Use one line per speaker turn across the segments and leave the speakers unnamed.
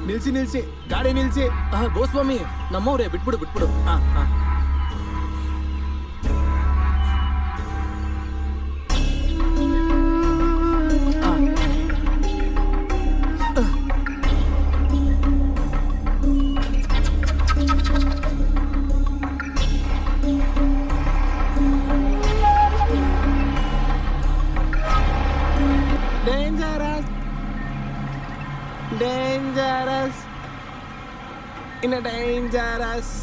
ನಿಲ್ಸಿ ನಿಲ್ಸಿ ಗಾಡಿ ನಿಲ್ಸಿ
ಆ, ಗೋಸ್ವಾಮಿ ನಮ್ಮವ್ರೆ ಬಿಟ್ಬಿಡು ಬಿಟ್ಬಿಡು
ಆ, ಆ. ಡೇಂಜರಸ್ ಡೇಂಜರಸ್ ಇನ್ನ ಡೇಂಜರಸ್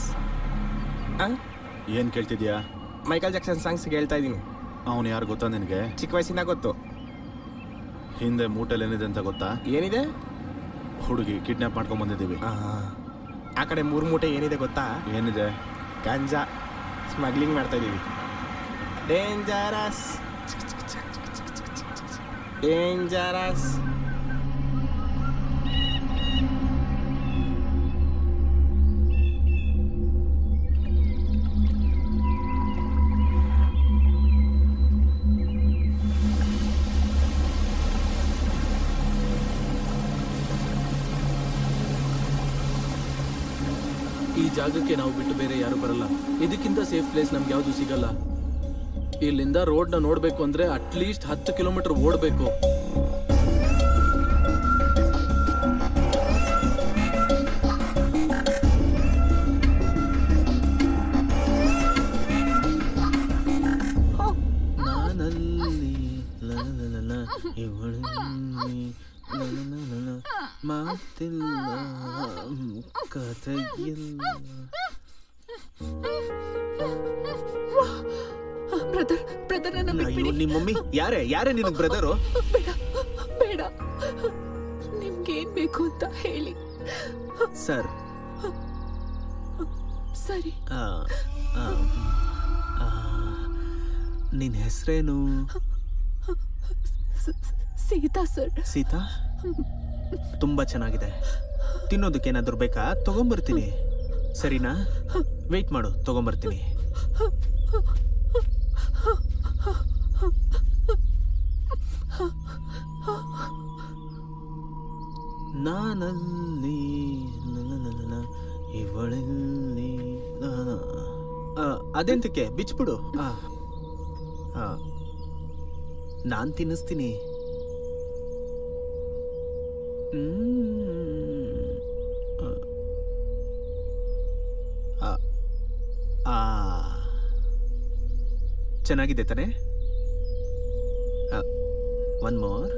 ಏನ್ ಕೇಳ್ತಿದ್ಯಾ
ಮೈಕಲ್ ಜಾಕ್ಸನ್ ಸಾಂಗ್ಸ್ ಹೇಳ್ತಾ ಇದ್ದೀನಿ
ಅವನು ಯಾರು ಗೊತ್ತಾ ನಿನಗೆ
ಚಿಕ್ಕ ವಯಸ್ಸಿಂದ ಗೊತ್ತು
ಹಿಂದೆ ಮೂಟೆಲ್ ಏನಿದೆ ಅಂತ ಗೊತ್ತಾ
ಏನಿದೆ
ಹುಡುಗಿ ಕಿಡ್ನಾಪ್ ಮಾಡ್ಕೊಂಡ್ ಬಂದಿದ್ದೀವಿ
ಆ, ಆ ಕಡೆ ಮೂರು ಮೂಟೆ ಏನಿದೆ ಗೊತ್ತಾ
ಏನಿದೆ
ಗಾಂಜಾ ಸ್ಮಗ್ಲಿಂಗ್ ಮಾಡ್ತಾ ಇದೀವಿ ಡೇಂಜರಸ್ ಡೇಂಜರಸ್
ಈ ಜಾಗಕ್ಕೆ ನಾವು ಬಿಟ್ಟು ಬೇರೆ ಯಾರು ಬರಲ್ಲ ಇದಕ್ಕಿಂತ ಸೇಫ್ ಪ್ಲೇಸ್ ನಮ್ಗೆ ಯಾವ್ದು ಸಿಗಲ್ಲ ಇಲ್ಲಿಂದ ರೋಡ್ನ ನೋಡ್ಬೇಕು ಅಂದ್ರೆ ಅಟ್ಲೀಸ್ಟ್ ಹತ್ತು ಕಿಲೋಮೀಟರ್ ಓಡ್ಬೇಕು
ನಾನಲ್ಲಿ ಲಲಲಲ, ಇವಳಲ್ಲಿ ಲಲಲಲ, ಮಾತಿಲ್ಲ ಕಥೆಯಿಲ್ಲ
ಬ್ರದರ್ ಬ್ರದರ್ ನನ್ನ
ಅಯ್ಯೋ
ಬಿಟ್ಬಿಡಿ
ನಿಮ್ಮ ಮಮ್ಮಿ ಯಾರೇ ಯಾರೇ ನಿನಗೆ ಬ್ರದರು
ಬೇಡ ಬೇಡ ನಿಮ್ಗೇನ್ ಬೇಕು ಅಂತ ಹೇಳಿ
ಸರ್
ಸರಿ
ಆ, ಆ, ಆ, ನಿನ್ ಹೆಸರೇನು
ಸ- ಸೀತಾ ಸರ್
ಸೀತಾ ತುಂಬಾ ಚೆನ್ನಾಗಿದೆ ತಿನ್ನೋದಕ್ಕೆ ಏನಾದ್ರು ಬೇಕಾ ತಗೊಂಬರ್ತೀನಿ ಸರಿನಾ ವೆಯ್ಟ್ ಮಾಡು ತಗೊಂಬರ್ತೀನಿ ನಾನಲ್ಲಿ ಲಲಲಲಲ, ಇವಳಲ್ಲಿ ನಾನು ಆ, ಅದೆಂತಕ್ಕೆ ಬಿಚ್ಬಿಡು ಆ, ಆ. ನಾನ್ ತಿನ್ನಿಸ್ತೀನಿ ಹ್ಮ್. ಆ. ಆ. ಆ. ಚೆನ್ನಾಗಿದೆ ತಾನೆ ಒನ್ ಮೋರ್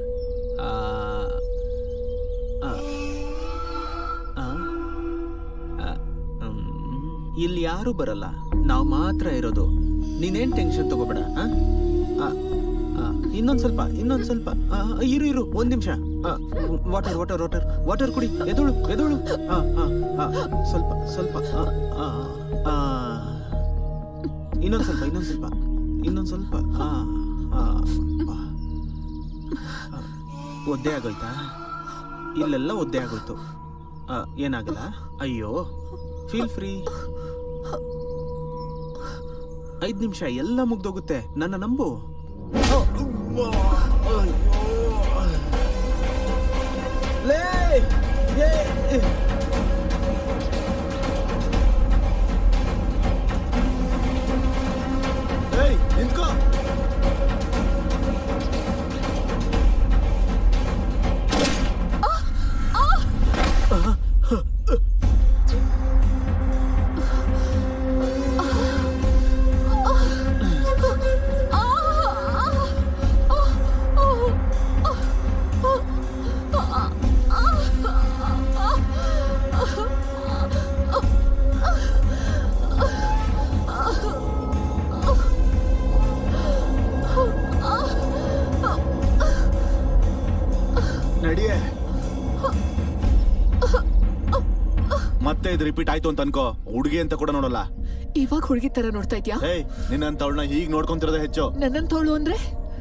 ಇಲ್ಲಿ ಯಾರು ಬರಲ್ಲ ನಾವು ಮಾತ್ರ ಇರೋದು ನೀನೇನ್ ಟೆನ್ಷನ್ ತಗೋಬೇಡ ಆ? ಆ, ಆ, ಇನ್ನೊಂದ್ ಸ್ವಲ್ಪ ಇನ್ನೊಂದ್ ಸ್ವಲ್ಪ ಆ, ಇರು ಇರು ಒಂದ್ ನಿಮಿಷ ವಾಟರ್ ವಾಟರ್ ವಾಟರ್ ವಾಟರ್ ಕುಡಿ ಎದೋಳು ಎದೋಳು ಆ, ಆ, ಆ, ಸ್ವಲ್ಪ ಸ್ವಲ್ಪ ಆ, ಆ, ಆ. ಇನ್ನೊಂದ್ ಸ್ವಲ್ಪ ಇನ್ನೊಂದ್ ಸ್ವಲ್ಪ ಇನ್ನೊಂದ್ ಸ್ವಲ್ಪ ಆ, ಆ, ಆ. ಆ, ಒದ್ದೆ ಆಗೋಯ್ತಾ ಇಲ್ಲೆಲ್ಲ ಒದ್ದೆ ಆಗೋಯ್ತು ಆ, ಏನಾಗಲ್ಲ ಅಯ್ಯೋ ಫೀಲ್ ಫ್ರೀ ಐದ್ ನಿಮಿಷ ಎಲ್ಲ ಮುಗ್ದೋಗುತ್ತೆ ನನ್ನ ನಂಬು ಲೇ ಏ, ಏ. ಏಯ್, ನಿಂತ್ಕೋ ನಡಿಯೇ
ಮತ್ತೆ ಇದು ರಿಪೀಟ್ ಆಯ್ತು ಅಂತ ಅನ್ಕೋ ಹುಡುಗಿ ಅಂತ ಕೂಡ ನೋಡಲ್ಲ
ಇವಾಗ ಹುಡುಗಿ ತರ ನೋಡ್ತಾ ಇದ್ಯಾ
ಏಯ್ ನಿನ್ನಂತವಳನ್ನ ಹೀಗ್ ನೋಡ್ಕೊಂತಿರೋದೇ ಹೆಚ್ಚು
ನನ್ನಂತವಳು ಅಂದ್ರೆ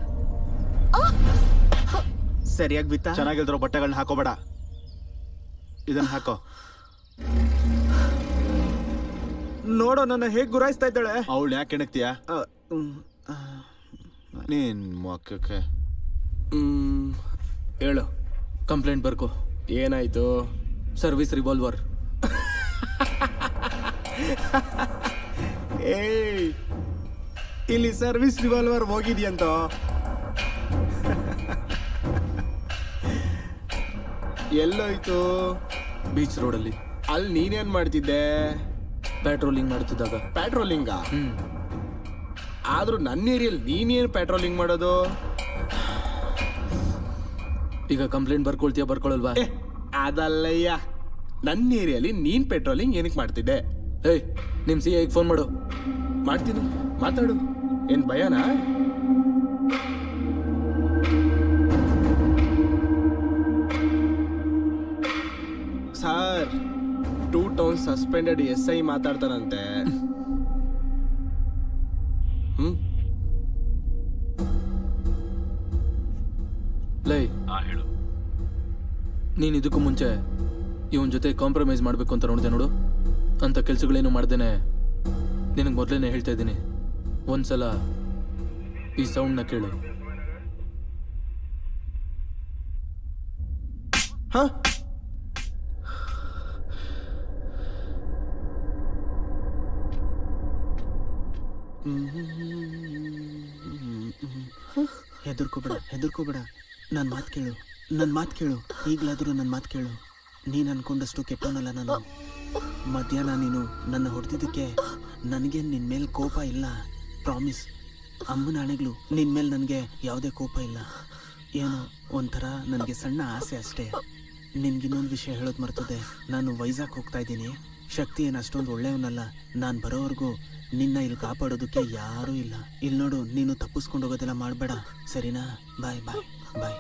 ಸರಿಯಾಗಿ ಬಿತ್ತಾ
ಚೆನ್ನಾಗಿಲ್ದಿರೋ ಬಟ್ಟೆಗಳನ್ನ ಹಾಕೋಬೇಡ ಇದನ್ನ ಹಾಕೋ
ನೋಡೋ ನನ್ನ ಹೇಗ್ ಗುರಾಯಿಸ್ತಾ ಇದ್ದಾಳೆ
ಅವಳು ಯಾಕೆ ಕೆಣಕ್ತೀಯ
ಆ, ಹ್ಮ್, ಆ,
ನೀನ್ ಮಕ್ಕಕ್ಕೆ
ಹ್ಮ್ ಹೇಳು ಕಂಪ್ಲೇಂಟ್ ಬರ್ಕೋ
ಏನಾಯ್ತು
ಸರ್ವಿಸ್ ರಿವಾಲ್ವರ್
ಏಯ್ ಇಲ್ಲಿ ಸರ್ವಿಸ್ ರಿವಾಲ್ವರ್ ಹೋಗಿದ್ಯಂತ ಎಲ್ಲೋಯ್ತು
ಬೀಚ್ ರೋಡಲ್ಲಿ
ಅಲ್ಲಿ ನೀನೇನ್ ಮಾಡ್ತಿದ್ದೆ
ಪ್ಯಾಟ್ರೋಲಿಂಗ್ ಮಾಡ್ತಿದ್ದಾಗ
ಪ್ಯಾಟ್ರೋಲಿಂಗ
ಹ್ಮ್
ಆದ್ರೂ ನನ್ನ ಏರಿಯಲ್ಲಿ ನೀನೇನು ಪ್ಯಾಟ್ರೋಲಿಂಗ್ ಮಾಡೋದು
ಈಗ ಕಂಪ್ಲೇಂಟ್ ಬರ್ಕೊಳ್ತೀಯ ಬರ್ಕೊಳಲ್ವಾ
ಏ ಅದಲ್ಲಯ್ಯ ನನ್ನ ಏರಿಯಲ್ಲಿ ನೀನ್ ಪೆಟ್ರೋಲಿಂಗ್ ಏನಕ್ಕೆ ಮಾಡ್ತಿದ್ದೆ
ಏಯ್ ನಿಮ್ ಸಿ ಐಗೆ ಫೋನ್ ಮಾಡು
ಮಾಡ್ತೀನಿ ಮಾತಾಡು ಏನ್ ಭಯನಾ sir two town suspended S I ಮಾತಾಡ್ತಾನಂತೆ ಹ್ಮ್
ಲೈ ನೀನ್ ಇದಕ್ಕೂ ಮುಂಚೆ ಇವನ್ ಜೊತೆ ಕಾಂಪ್ರಮೈಸ್ ಮಾಡ್ಬೇಕು ಅಂತ ನೋಡಿದೆ ನೋಡು ಅಂತ ಕೆಲ್ಸಗಳೇನು ಮಾಡ್ದೇನೆ ನಿನಗೆ ಮೊದಲೇನೆ ಹೇಳ್ತಾ ಇದ್ದೀನಿ ಒಂದ್ಸಲ ಈ ಸೌಂಡ್ನ ಕೇಳು
ಹ
ಹೆದರ್ಕೋಬೇಡ ಹೆದರ್ಕೋಬೇಡ ನನ್ನ ಮಾತು ಕೇಳು ನನ್ನ ಮಾತು ಕೇಳು ಈಗಲಾದರೂ ನನ್ನ ಮಾತು ಕೇಳು ನೀನು ಅನ್ಕೊಂಡಷ್ಟು ಕೆಟ್ಟವನಲ್ಲ ನಾನು ಮಧ್ಯಾಹ್ನ ನೀನು ನನ್ನ ಹೊಡೆದಿದ್ದಕ್ಕೆ ನನಗೆ ನಿನ್ನ ಮೇಲೆ ಕೋಪ ಇಲ್ಲ ಪ್ರಾಮಿಸ್ ಅಮ್ಮನ ಹಣೆಗಳು ನಿನ್ನ ಮೇಲೆ ನನಗೆ ಯಾವುದೇ ಕೋಪ ಇಲ್ಲ ಏನೋ ಒಂಥರ ನನಗೆ ಸಣ್ಣ ಆಸೆ ಅಷ್ಟೇ ನಿನ್ಗಿನ್ನೊಂದು ವಿಷಯ ಹೇಳೋದು ಮರ್ತದೆ ನಾನು ವೈಜಾಗ್ ಹೋಗ್ತಾ ಇದ್ದೀನಿ ಶಕ್ತಿ ಏನು ಅಷ್ಟೊಂದು ಒಳ್ಳೆಯವನಲ್ಲ ನಾನು ಬರೋವರೆಗೂ ನಿನ್ನ ಇಲ್ಲಿ ಕಾಪಾಡೋದಕ್ಕೆ ಯಾರೂ ಇಲ್ಲ ಇಲ್ಲಿ ನೋಡು ನೀನು ತಪ್ಪಿಸ್ಕೊಂಡು ಹೋಗೋದೆಲ್ಲ ಮಾಡಬೇಡ ಸರಿನಾ ಬಾಯ್ ಬಾಯ್ ಬಾಯ್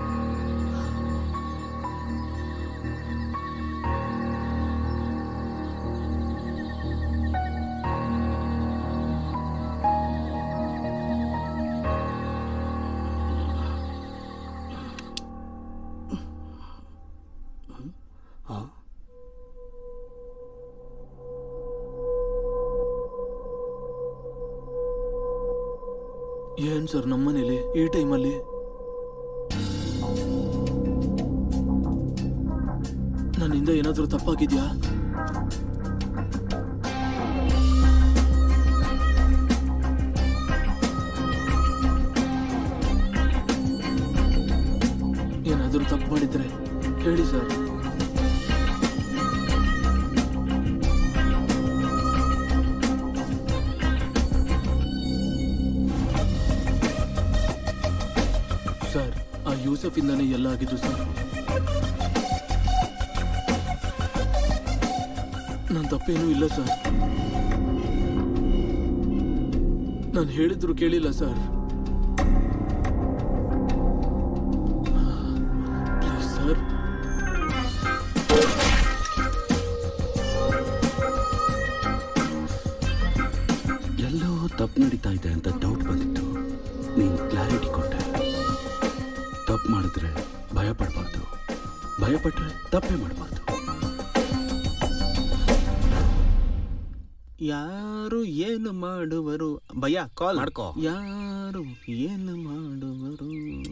ಏನ್ ಸರ್ ನಮ್ಮನೇಲಿ ಈ ಟೈಮಲ್ಲಿ ನನ್ನಿಂದ ಏನಾದರೂ ತಪ್ಪಾಗಿದ್ಯಾ ಏನಾದರೂ ತಪ್ಪು ಮಾಡಿದ್ರೆ ಹೇಳಿ ಸರ್ ಸರ್ ಆ ಯೂಸಫ್ ಇಂದಾನೆ ಎಲ್ಲ ಆಗಿದ್ದು ಸರ್ ನನ್ನ ತಪ್ಪೇನೂ ಇಲ್ಲ ಸರ್ ನಾನು ಹೇಳಿದ್ರು ಕೇಳಿಲ್ಲ ಸರ್ ಪ್ಲೀಸ್ ಸರ್
ಎಲ್ಲೋ ತಪ್ಪು ನಡೀತಾ ಇದೆ ಅಂತ ಡೌಟ್ ಬಂದಿತ್ತು ನೀನು ಕ್ಲಾರಿಟಿ ಕೊಟ್ಟೆ ತಪ್ಪು ಮಾಡಿದ್ರೆ ಭಯ ಪಡಬಾರ್ದು ಭಯ ಪಟ್ರೆ ತಪ್ಪೇ ಮಾಡಬಾರ್ದು
ಯಾರು ಏನು ಮಾಡುವರು ಭಯ ಕಾಲ್
ಮಾಡ್ಕೋ.
ಯಾರು ಏನು ಮಾಡುವರು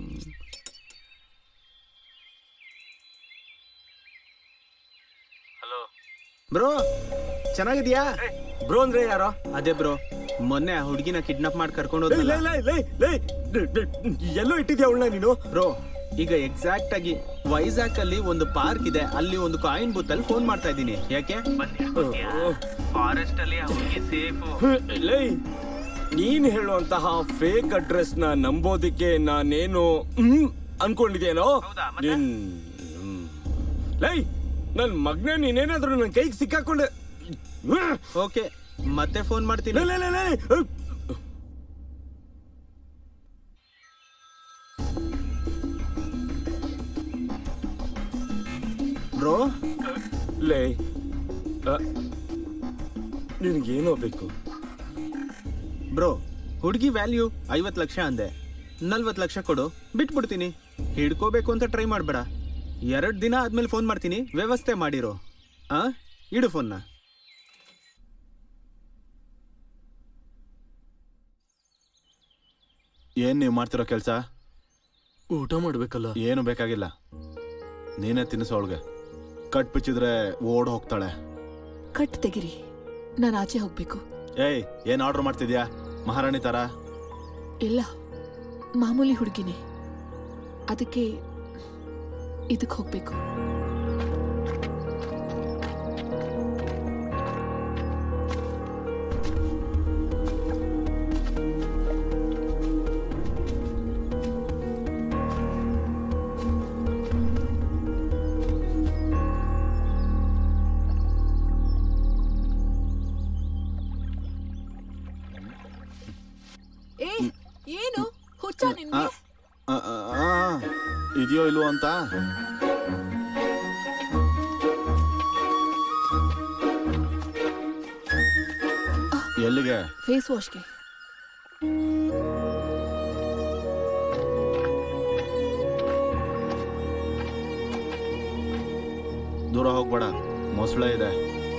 ಬ್ರೋ ಚೆನ್ನಾಗಿದ್ಯಾ
ಬ್ರೋ ಅಂದ್ರೆ ಯಾರೋ
ಅದೇ ಬ್ರೋ ಮೊನ್ನೆ ಆ ಹುಡುಗಿನ ಕಿಡ್ನಾಪ್ ಮಾಡಿ ಕರ್ಕೊಂಡು
ಲೇ,
ಹೋದ್ನಲ್ಲ
ಲೇ, ಲೇ, ಲೇ, ಲೇ, ಲೇ, ಲೇ, ಎಲ್ಲೋ ಇಟ್ಟಿದ್ಯಾ ಅವಳನ್ನ ನೀನು
ಬ್ರೋ ಈಗ ಎಕ್ಸಾಕ್ಟ್ ಆಗಿ ವೈಜಾಗ್ ಅಲ್ಲಿ ಒಂದು ಪಾರ್ಕ್ ಇದೆ ಅಲ್ಲಿ ಒಂದು ಕಾಯಿನ್ ಬೂತ್ ಅಲ್ಲಿ ಫೋನ್ ಮಾಡ್ತಾ ಇದ್ದೀನಿ ಯಾಕೆ ಫಾರೆಸ್ಟ್ ಅಲ್ಲಿ ಸೇಫ್
ಲೇ ನೀನ್ ಹೇಳುವಂತಹ ಫೇಕ್ ಅಡ್ರೆಸ್ ನ ನಂಬೋದಿಕ್ಕೆ ನಾನೇನು ಹ್ಮ್ ಅನ್ಕೊಂಡಿದ್ದೇನೋ ನಿನ್ ಹ್ಮ್. ಲೇ ನನ್ ಮಗ್ನ ನೀನೇನಾದ್ರೂ ನನ್ ಕೈಗೆ ಸಿಕ್ಕಾಕೊಂಡೆ ಹ್ಮ್.
ಓಕೆ ಮತ್ತೆ ಫೋನ್ ಮಾಡ್ತೀನಿ
ಲೇ, ಲೇ, ಲೇ, ಲೇ.
ಬ್ರೋ
ಲೇ ಅ, ನಿನಗೇನೋ ಬೇಕು
ಬ್ರೋ ಹುಡುಗಿ ವ್ಯಾಲ್ಯೂ ಐವತ್ತು ಲಕ್ಷ ಅಂದೆ ನಲ್ವತ್ತು ಲಕ್ಷ ಕೊಡು ಬಿಟ್ಬಿಡ್ತೀನಿ ಹಿಡ್ಕೋಬೇಕು ಅಂತ ಟ್ರೈ ಮಾಡಬೇಡ ಎರಡು ದಿನ ಆದ್ಮೇಲೆ ಫೋನ್ ಮಾಡ್ತೀನಿ ವ್ಯವಸ್ಥೆ ಮಾಡಿರೋ ಆ ಇಡು ಫೋನ್ನ
ಏನ್ ನೀವು ಮಾಡ್ತಿರೋ ಕೆಲಸ
ಊಟ ಮಾಡ್ಬೇಕಲ್ಲ
ಏನು ಬೇಕಾಗಿಲ್ಲ ನೀನೇ ತಿನ್ನಿಸೋ ಅವಳಿಗೆ ಕಟ್ ಬಿಚ್ಚಿದ್ರೆ ಓಡ್ ಹೋಗ್ತಾಳೆ
ಕಟ್ ತೆಗಿರಿ ನಾನು ಆಚೆ ಹೋಗ್ಬೇಕು
ಏಯ್ ಏನ್ ಆರ್ಡರ್ ಮಾಡ್ತಿದ್ಯಾ ಮಹಾರಾಣಿ ತರ
ಇಲ್ಲ ಮಾಮೂಲಿ ಹುಡುಗಿನೇ ಅದಕ್ಕೆ ಇದಕ್ಕೆ ಹೋಗ್ಬೇಕು ಏ ಏನು ಹುಚ್ಚ ನಿನ್ಗೆ
ಆ, ಆ, ಆ, ಇದೆಯೋ ಇಲ್ವೋ ಅಂತ ಎಲ್ಲಿಗೆ
ಫೇಸ್ ವಾಶ್ಗೆ
ದೂರ ಹೋಗ್ಬೇಡ ಮೊಸಳೆ ಇದೆ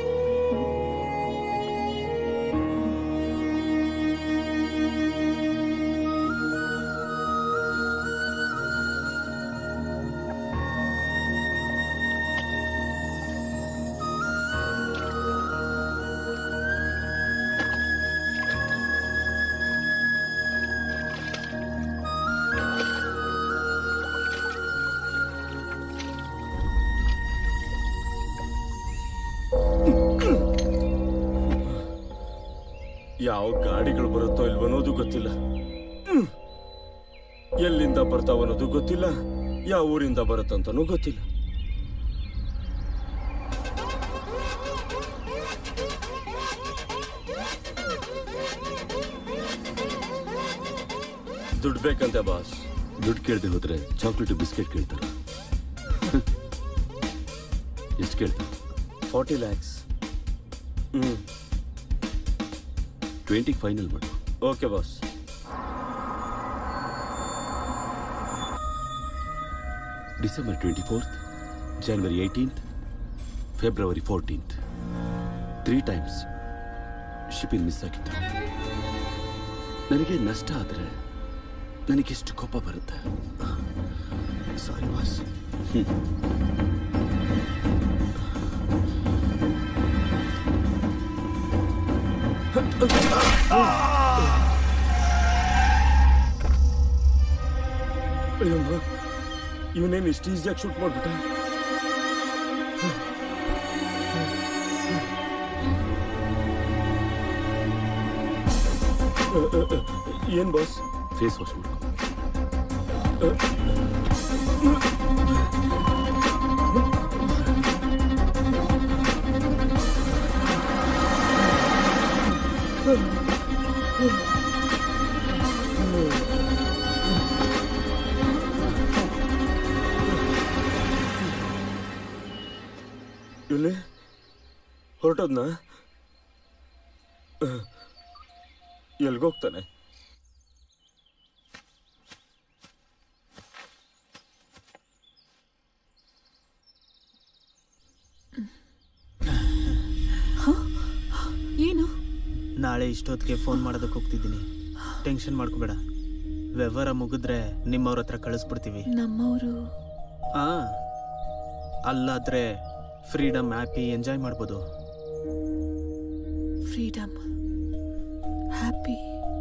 ಯಾವ ಗಾಡಿಗಳು ಬರುತ್ತೋ ಇಲ್ವೋ ಅನ್ನೋದು ಗೊತ್ತಿಲ್ಲ ಹ್ಮ್. ಎಲ್ಲಿಂದ ಬರ್ತಾವ ಅನ್ನೋದು ಗೊತ್ತಿಲ್ಲ ಯಾವ ಊರಿಂದ ಬರುತ್ತಂತನೂ ಗೊತ್ತಿಲ್ಲ ದುಡ್ಡು ಬೇಕಂತೆ ಬಾಸ್
ದುಡ್ಡು ಕೇಳದೆ ಹೋದ್ರೆ ಚಾಕ್ಲೇಟ್ ಬಿಸ್ಕೆಟ್ ಕೇಳ್ತಾರೆ ಎಷ್ಟು ಕೇಳ್ತಾರೆ
ಫಾರ್ಟಿ ಲ್ಯಾಕ್ಸ್ ಹ್ಮ್
ಟ್ವೆಂಟಿಗೆ ಫೈನಲ್ ಮಾಡು
okay boss
December twenty fourth January eighteenth February fourteenth three times shipping miss ಆಗಿತ್ತು ನನಗೆ ನಷ್ಟ ಆದರೆ ನನಗೆಷ್ಟು ಕೋಪ ಬರುತ್ತೆ
ಸಾರಿ ಬಾಸ್
ಅಯ್ಯಮ್ಮ ಇವನೇನು ಇಷ್ಟು ಈಸಿಯಾಗಿ ಶೂಟ್ ಮಾಡ್ಬಿಟ್ಟ ಏನ್ ಬಾಸ್
ಫೇಸ್ ವಾಶ್ ಮಾಡ್ಕೊ
ಇಲ್ಲಿ ಹೊರಟೋದ್ನ ಎಲ್ಗೋಗ್ತಾನೆ
ಏನು
ನಾಳೆ ಇಷ್ಟೊತ್ತಿಗೆ ಫೋನ್ ಮಾಡೋದಕ್ಕೆ ಹೋಗ್ತಿದ್ದೀನಿ ಟೆನ್ಷನ್ ಮಾಡ್ಕೋಬೇಡ ವ್ಯವಹಾರ ಮುಗಿದ್ರೆ ನಿಮ್ಮವ್ರ ಹತ್ರ ಕಳಿಸ್ಬಿಡ್ತೀವಿ
ನಮ್ಮವರು
ಆ ಅಲ್ಲಾದ್ರೆ ಫ್ರೀಡಮ್ ಹ್ಯಾಪಿ ಎಂಜಾಯ್ ಮಾಡ್ಬೋದು
ಫ್ರೀಡಮ್ ಹ್ಯಾಪಿ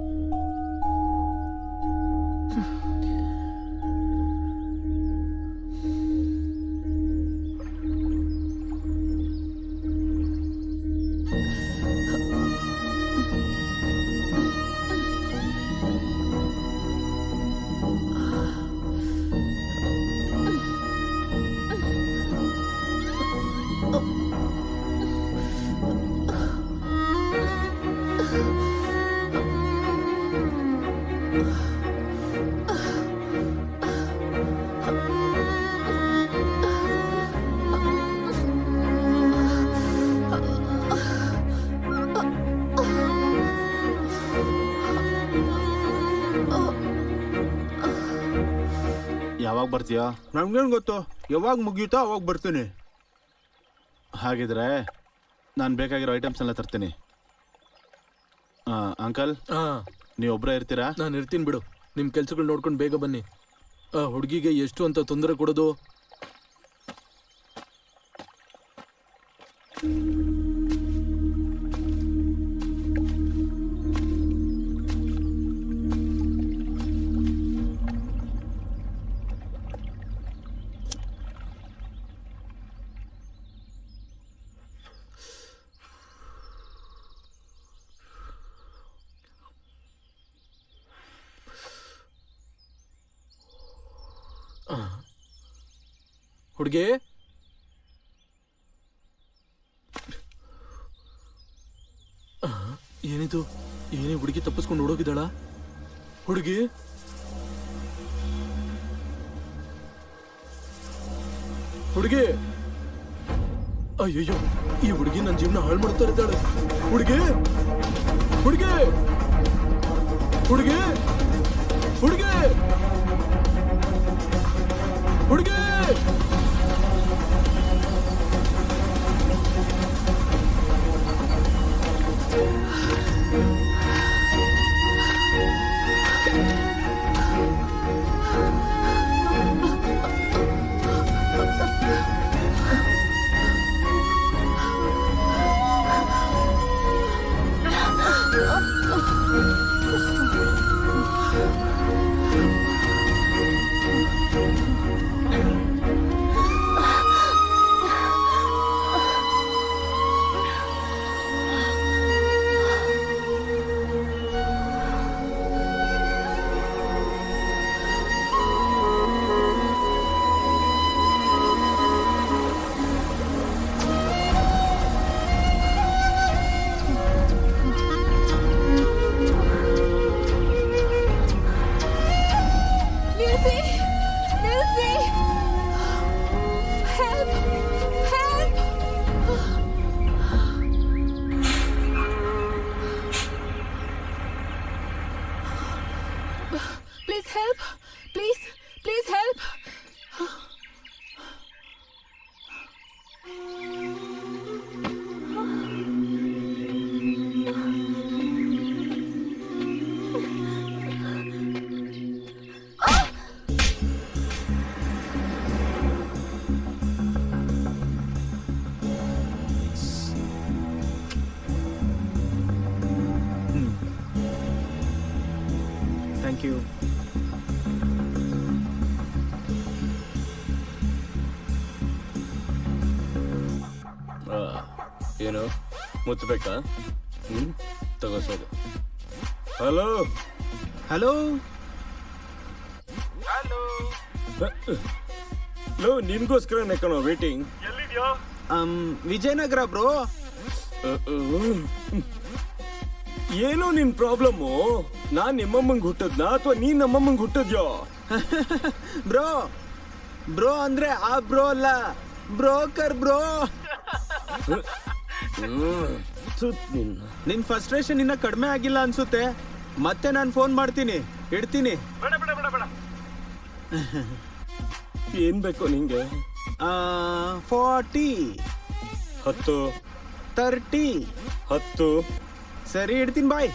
ಯಾವಾಗ ಬರ್ತೀಯಾ
ನಮ್ಗೇನು ಗೊತ್ತು ಯಾವಾಗ ಮುಗಿಯುತ್ತೋ ಅವಾಗ ಬರ್ತೀನಿ
ಹಾಗಿದ್ರೆ ನಾನು ಬೇಕಾಗಿರೋ ಐಟಮ್ಸ್ ಎಲ್ಲ ತರ್ತೀನಿ ಆ, ಅಂಕಲ್
ಹಾ
ನೀವು ಒಬ್ಬರೇ ಇರ್ತೀರಾ
ನಾನು ಇರ್ತೀನಿ ಬಿಡು ನಿಮ್ಮ ಕೆಲ್ಸಗಳು ನೋಡ್ಕೊಂಡು ಬೇಗ ಬನ್ನಿ ಆ ಹುಡುಗಿಗೆ ಎಷ್ಟು ಅಂತ ತೊಂದರೆ ಕೊಡೋದು ಹುಡುಗಿ ಏನಿದು ಏನೇ ಹುಡುಗಿ ತಪ್ಪಿಸ್ಕೊಂಡು ಓಡೋಗಿದ್ದಾಳ ಹುಡುಗಿ ಹುಡುಗಿ ಅಯ್ಯಯ್ಯೋ ಈ ಹುಡುಗಿ ನನ್ನ ಜೀವನ ಹಾಳು ಮಾಡ್ತಾ ಇದ್ದಾಳೆ ಹುಡುಗಿ ಹುಡುಗಿ ಹುಡುಗಿ ಹುಡುಗಿ ಹುಡುಗಿ
ನಿಲ್ಸಿ ನಿಲ್ಸಿ help help please help please please help
thank you
ಆ, ಏನು ಮುಚ್ಚಬೇಕಾ ಹ್ಮ್ ತಗೋಸೋದು ಹಲೋ
ಹಲೋ
ಲೋ ನಿನ್ಗೋಸ್ಕರ ಕಣೋ ವೇಟಿಂಗ್
ವಿಜಯನಗರ ಬ್ರೋ
ಏನೋ ನಿನ್ ಪ್ರಾಬ್ಲಮ್ಮು ನಾನ್ ನಿಮ್ಮಮ್ಮಂಗ್ ಹುಟ್ಟದ್ನಾ ಅಥವಾ ನೀನ್ ನಮ್ಮಮ್ಮಂಗ್ ಹುಟ್ಟದ್ಯೋ
ಬ್ರೋ ಬ್ರೋ ಅಂದ್ರೆ ಆ ಬ್ರೋ ಅಲ್ಲ ಬ್ರೋಕರ್ ಬ್ರೋ
ಸುತ್ ನಿನ್ನ
ನಿನ್ ಫಸ್ಟ್ರೇಷನ್ ಇನ್ನ ಕಡಿಮೆ ಆಗಿಲ್ಲ ಅನ್ಸುತ್ತೆ ಮತ್ತೆ ನಾನು ಫೋನ್ ಮಾಡ್ತೀನಿ ಇಡ್ತೀನಿ
ಏನ್ ಬೇಕು ನಿಂಗೆ
ಫಾರ್ಟಿ
ಹತ್ತು
ತರ್ಟಿ
ಹತ್ತು
ಸರಿ ಇಡ್ತೀನಿ ಬಾಯ್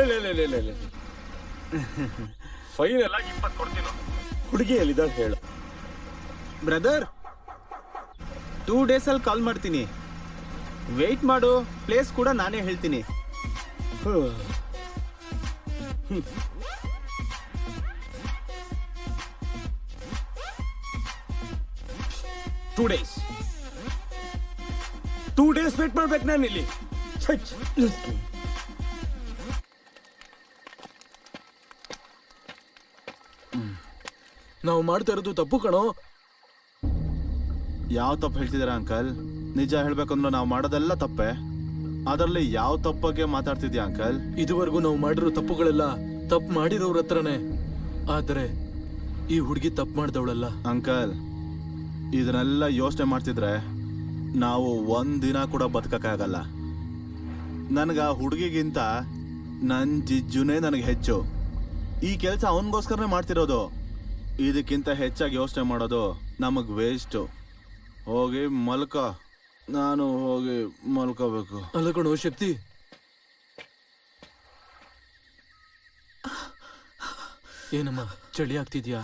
ಫೈನಲ್ ಆಗಿ ಇಪ್ಪತ್ತು ಕೊಡ್ತೀನೋ ಹುಡುಗಿ ಎಲ್ಲಿದ್ದಾಳೆ ಹೇಳು
ಬ್ರದರ್ ಟೂ ಡೇಸಲ್ಲಿ ಕಾಲ್ ಮಾಡ್ತೀನಿ ವೆಯ್ಟ್ ಮಾಡು ಪ್ಲೇಸ್ ಕೂಡ ನಾನೇ ಹೇಳ್ತೀನಿ
two days two days wait ಮಾಡ್ಬೇಕು ನಾನು ಇಲ್ಲಿ ಛಚ್.
ನಾವು ಮಾಡ್ತಾ ಇರೋದು ತಪ್ಪು ಕಣೋ
ಯಾವ ತಪ್ಪು ಹೇಳ್ತಿದ್ದೀರಾ ಅಂಕಲ್ ನಿಜ ಹೇಳ್ಬೇಕಂದ್ರೆ ನಾವು ಮಾಡೋದೆಲ್ಲ ತಪ್ಪೆ ಅದರಲ್ಲಿ ಯಾವ ತಪ್ಪ ಬಗ್ಗೆ ಮಾತಾಡ್ತಿದ್ಯಾ ಅಂಕಲ್
ಇದುವರೆಗೂ ನಾವು ಮಾಡಿರೋ ತಪ್ಪುಗಳೆಲ್ಲ ತಪ್ಪು ಮಾಡಿರೋರ ಹತ್ರನೇ ಆದರೆ ಈ ಹುಡುಗಿ ತಪ್ಪು ಮಾಡ್ದವಳಲ್ಲ
ಅಂಕಲ್ ಇದನ್ನೆಲ್ಲ ಯೋಚನೆ ಮಾಡ್ತಿದ್ರೆ ನಾವು ಒಂದ್ ದಿನ ಕೂಡ ಬದುಕಕ್ಕಾಗಲ್ಲ ನನಗೆ ಆ ಹುಡುಗಿಗಿಂತ ನನ್ನ ಜಿಜ್ಜುನೇ ನನಗೆ ಹೆಚ್ಚು ಈ ಕೆಲಸ ಅವನಿಗೋಸ್ಕರನೇ ಮಾಡ್ತಿರೋದು ಇದಕ್ಕಿಂತ ಹೆಚ್ಚಾಗಿ ಯೋಚನೆ ಮಾಡೋದು ನಮಗೆ ವೇಸ್ಟು ಹೋಗಿ ಮಲ್ಕ ನಾನು ಹೋಗಿ ಮಲ್ಕೋಬೇಕು
ಅಲ್ಲ ಕಣೋ ಶಕ್ತಿ ಏನಮ್ಮ ಚಳಿ ಆಗ್ತಿದ್ಯಾ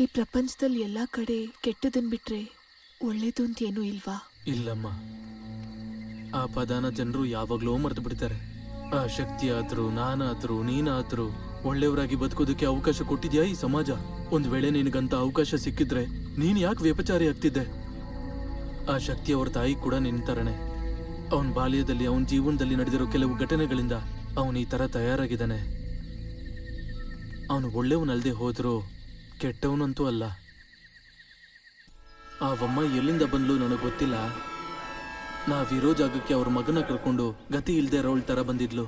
ಈ ಪ್ರಪಂಚದಲ್ಲಿ ಎಲ್ಲ ಕಡೆ ಕೆಟ್ಟದನ್ ಬಿಟ್ರೆ ಒಳ್ಳೇದು ಅಂತ ಏನೂ ಇಲ್ವಾ
ಇಲ್ಲಮ್ಮ ಆ ಪದಾನ ಜನರು ಯಾವಾಗ್ಲೂ ಮರೆತು ಬಿಡ್ತಾರೆ ಆ ಶಕ್ತಿ ಆದ್ರೂ ನಾನಾದ್ರೂ ನೀನಾದ್ರೂ ಒಳ್ಳೆಯವರಾಗಿ ಬದುಕೋದಕ್ಕೆ ಅವಕಾಶ ಕೊಟ್ಟಿದ್ಯಾ ಈ ಸಮಾಜ ಒಂದ್ ವೇಳೆ ನಿನಗಂತ ಅವಕಾಶ ಸಿಕ್ಕಿದ್ರೆ ನೀನ್ ಯಾಕೆ ವ್ಯಪಚಾರಿ ಆಗ್ತಿದ್ದೆ ಆ ಶಕ್ತಿ ಅವ್ರ ತಾಯಿ ಕೂಡ ನಿಂತರನೆ ಅವನ್ ಬಾಲ್ಯದಲ್ಲಿ ಅವನ ಜೀವನದಲ್ಲಿ ನಡೆದಿರೋ ಕೆಲವು ಘಟನೆಗಳಿಂದ ಅವನು ಈ ತರ ತಯಾರಾಗಿದ್ದಾನೆ ಅವನು ಒಳ್ಳೆಯವನಲ್ದೆ ಹೋದ್ರೂ ಕೆಟ್ಟವನಂತೂ ಅಲ್ಲ ಆವಮ್ಮ ಎಲ್ಲಿಂದ ಬಂದ್ಲು ನನಗೆ ಗೊತ್ತಿಲ್ಲ ನಾವಿರೋ ಜಾಗಕ್ಕೆ ಅವ್ರ ಮಗನ ಕರ್ಕೊಂಡು ಗತಿ ಇಲ್ದೆ ಇರೋಳ್ ತರ ಬಂದಿದ್ಲು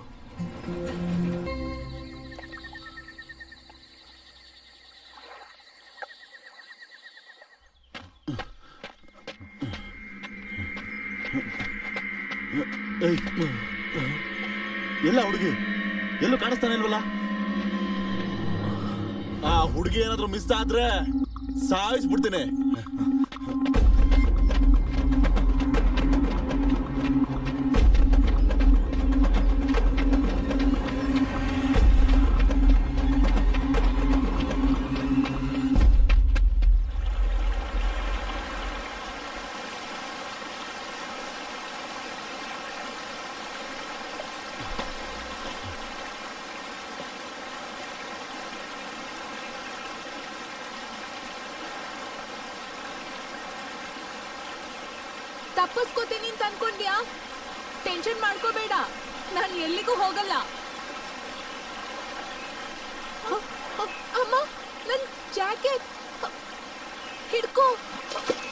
ಏಯ್, ಎಲ್ಲ ಹುಡುಗಿ ಎಲ್ಲೂ ಕಾಣಿಸ್ತಾನೆ ಇಲ್ವಲ್ಲ ಆ ಹುಡುಗಿ ಏನಾದ್ರೂ ಮಿಸ್ ಆದ್ರೆ ಸಾಯಿಸ್ಬಿಡ್ತೀನಿ
ತಪ್ಪಿಸ್ಕೋತೀನಿ ಅಂತ ಅನ್ಕೊಂಡ್ಯಾ ಟೆನ್ಷನ್ ಮಾಡ್ಕೋಬೇಡ ನಾನು ಎಲ್ಲಿಗೂ ಹೋಗಲ್ಲ ಅ- ಅ- ಅಮ್ಮ ನನ್ ಜಾಕೆಟ್ ಹಿಡ್ಕೋ